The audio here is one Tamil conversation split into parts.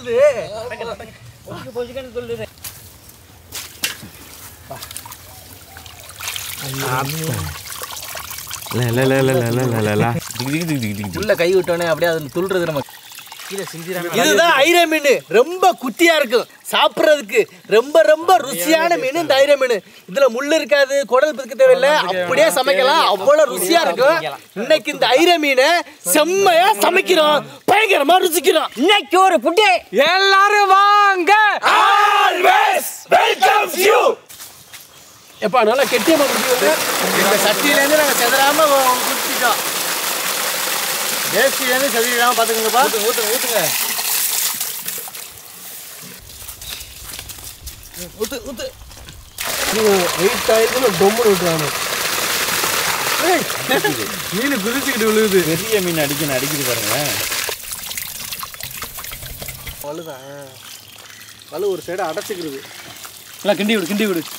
சொல்லுது பொசுக்கன்னு சொல்லுது உள்ள கை விட்டோன்னே அப்படியே அது துள்ளுறது நம்ம இதுதான் ஐர மீன் ரொம்ப குட்டியா இருக்கும் சாப்பிட்றதுக்கு ரொம்ப ரொம்ப ருசியான மீன் இந்த ஐர மீன் இதுல முள்ளு இருக்காது குடல் பிதுக்க தேவையில்லை அப்படியே சமைக்கலாம் அவ்வளவு ருசியா இருக்கும் இன்னைக்கு இந்த ஐர மீனை செம்மையா சமைக்கிறோம் பயங்கரமா ருசிக்கிறோம் இன்னைக்கு ஒரு புட்டி எல்லாரும் வாங்க எப்பா நல்லா கெட்டியமா குடிச்சு இந்த சட்டியிலேருந்து நாங்கள் செதறாம குடிச்சிட்டோம் வேஸ்டிலேருந்து செதறிடாம பார்த்துக்கோங்கப்பா ஊற்றுங்க ஊற்றுங்க ஊத்து ஊத்து வெயிட் ஆயிருக்கு டொம்முன்னு விட்டுறாங்க மீன் குதிச்சுக்கிட்டு விழுகுது பெரிய மீன் அடிக்கணும் அடிக்குது பாருங்க வலுதான் வலு ஒரு சைடு அடைச்சிக்கிறது எல்லாம் கிண்டி விடு கிண்டி விடு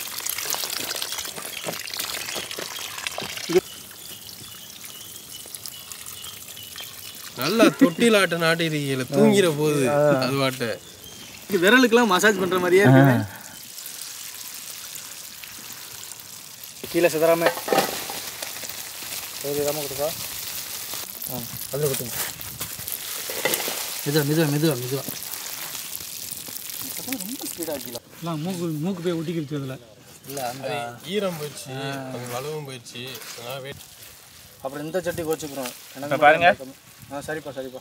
நல்லா தொட்டிலாட்ட நாட்டிருக்கீங்கள தூங்கிற போது அது வாட்ட விரலுக்கெல்லாம் மசாஜ் பண்ற மாதிரியே இருக்கு கீழே சிதறாம சிதறாம கொடுப்பா ஆ அதில் கொடுத்துங்க மெதுவா மெதுவா மெதுவா மெதுவா எல்லாம் மூக்கு மூக்கு போய் ஒட்டிக்கிடுச்சு அதில் இல்லை அந்த ஈரம் போயிடுச்சு அது வலுவும் போயிடுச்சு அதனால வெயிட் அப்புறம் இந்த சட்டி கோச்சுக்கிறோம் இப்ப பாருங்க. ஆ சரிப்பா சரிப்பா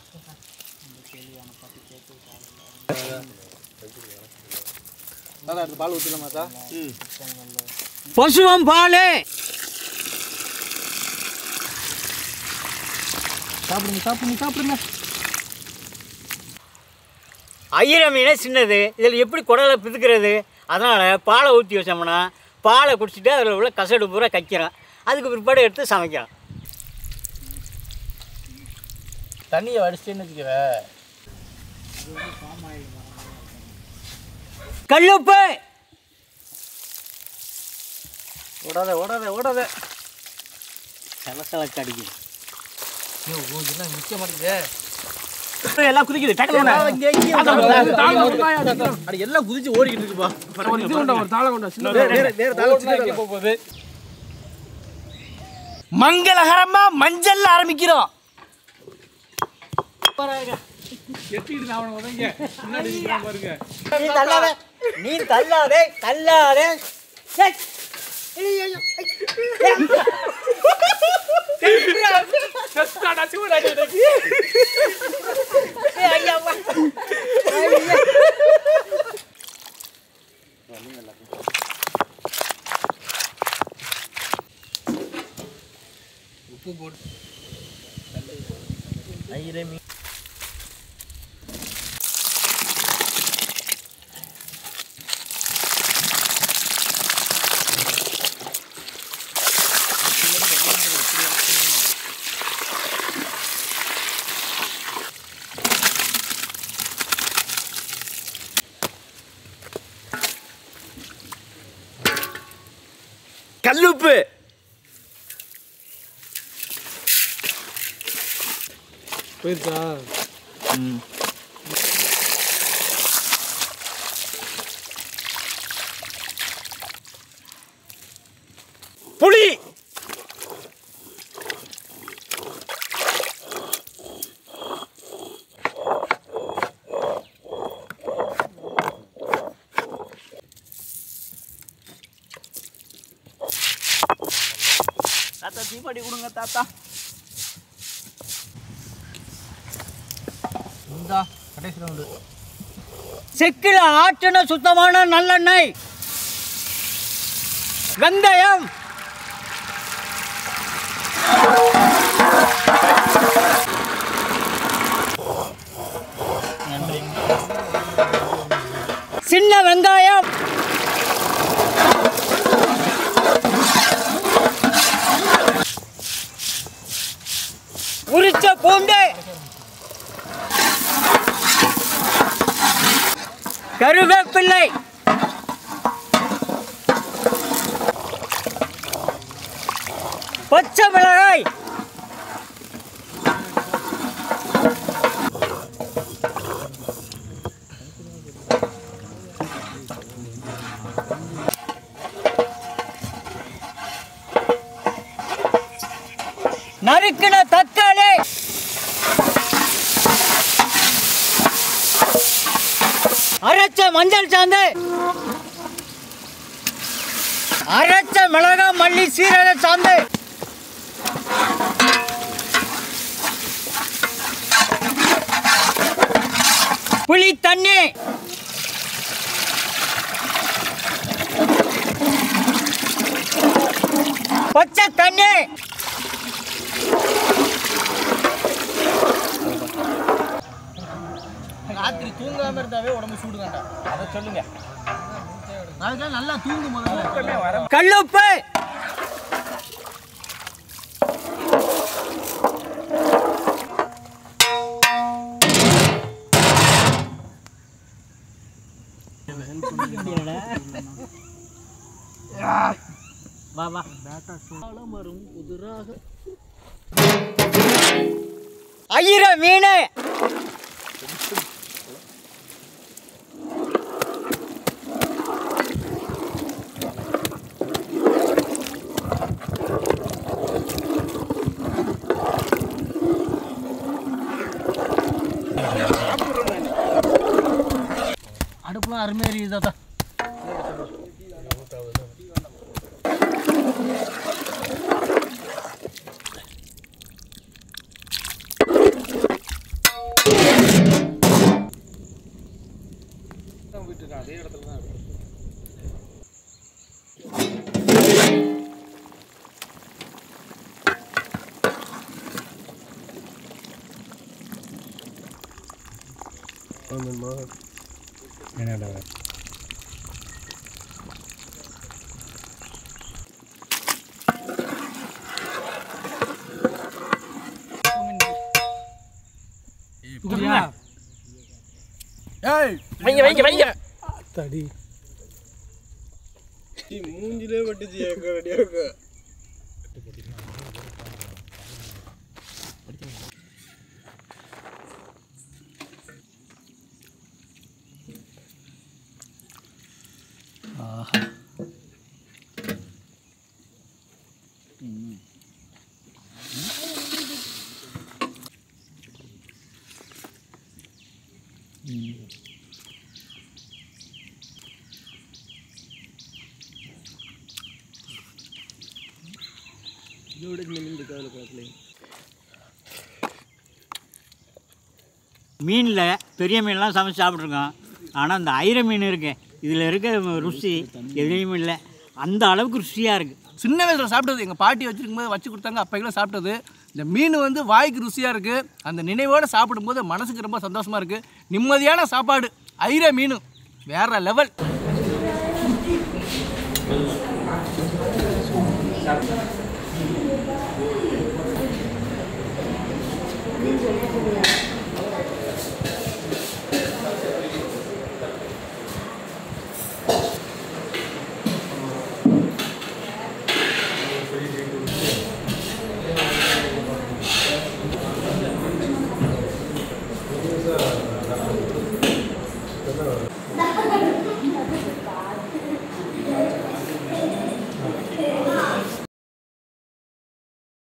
தாத்தா அடுத்து பால் ஊற்றிடலாமா தா பசுவம் பாலு சாப்பிடுங்க சாப்பிடுங்க சாப்பிடுங்க ஐயர மீனே சின்னது இதில் எப்படி குடலை பிதுக்கிறது அதனால் பாலை ஊற்றி வச்சோம்னா பாலை குடிச்சிட்டு அதில் உள்ள கசடு பூரா கைக்கிறோம் அதுக்கு பிற்பாடு எடுத்து சமைக்கிறோம் தண்ணியை வடிச்சிட்டேன்னு வச்சுக்கவே கல்லுப்பு ஓடாத ஓடாத ஓடாத சலசலக்கு அடிக்குது ஐயோ ஓ, இதெல்லாம் நிற்க மாட்டேங்குதே எல்லாம் குதிக்குது டக்குனு அட எல்லாம் குதிச்சு ஓடிக்கிட்டு இருக்குப்பா இது கொண்டா ஒரு தாளம் கொண்டா சின்ன வேற வேற தாள வச்சுட்டு போகுது மங்களகரமா மஞ்சள் ஆரம்பிக்கிறோம் எட்டிட்டு நான் அவனை உதங்க முன்னாடி நிக்கிறான் பாருங்க நீ தள்ளாதே நீ தள்ளாதே தள்ளாதே ஏய். ஐயையோ. செத்தாடா சிவராஜ் இன்னைக்கு. ஏய், ஐயா, வா. கல்லுப்பு போயிருச்சா புளி தாத்தா தீபாவளி கொடுங்க தாத்தா இந்தா கடைசி ரவுண்டு செக்கில் ஆற்றின சுத்தமான நல்லெண்ணெய் வெந்தயம் சின்ன வெங்காயம் உரிச்ச பூண்டு கருவேப்பிள்ளை பச்சை மிளகாய் அரைச்ச மஞ்சள் சாந்து அரைச்ச மிளகா மல்லி சீரக சாந்து புளி தண்ணி பச்சை தண்ணி ராத்திரி தூங்காம இருந்தாவே உடம்பு சூடு தான்டா அதை சொல்லுங்க அதுக்கெல்லாம் நல்லா தூங்கும் முதல்ல வர கல்லுப்பு வா வா ஐயர மீன் அடுப்புலாம் அருமையாக இருக்குது தாத்தா வைங்க வைங்க வைங்க மூஞ்சிலே பட்டுச்சு எனக்கு ரெடியா இருக்கு மீனில் பெரிய மீன்லாம் சமைச்சு சாப்பிட்ருக்கோம் ஆனால் இந்த ஐர மீன் இருக்கு இதில் இருக்க ருசி எதுலேயும் இல்லை அந்த அளவுக்கு ருசியாக இருக்குது சின்ன வயசில் சாப்பிட்டது எங்கள் பாட்டி வச்சிருக்கும் போது வச்சு கொடுத்தாங்க அப்பைக்கெல்லாம் சாப்பிட்டது இந்த மீன் வந்து வாய்க்கு ருசியாக இருக்குது அந்த நினைவோடு சாப்பிடும்போது மனசுக்கு ரொம்ப சந்தோஷமாக இருக்குது நிம்மதியான சாப்பாடு ஐர மீன் வேற லெவல்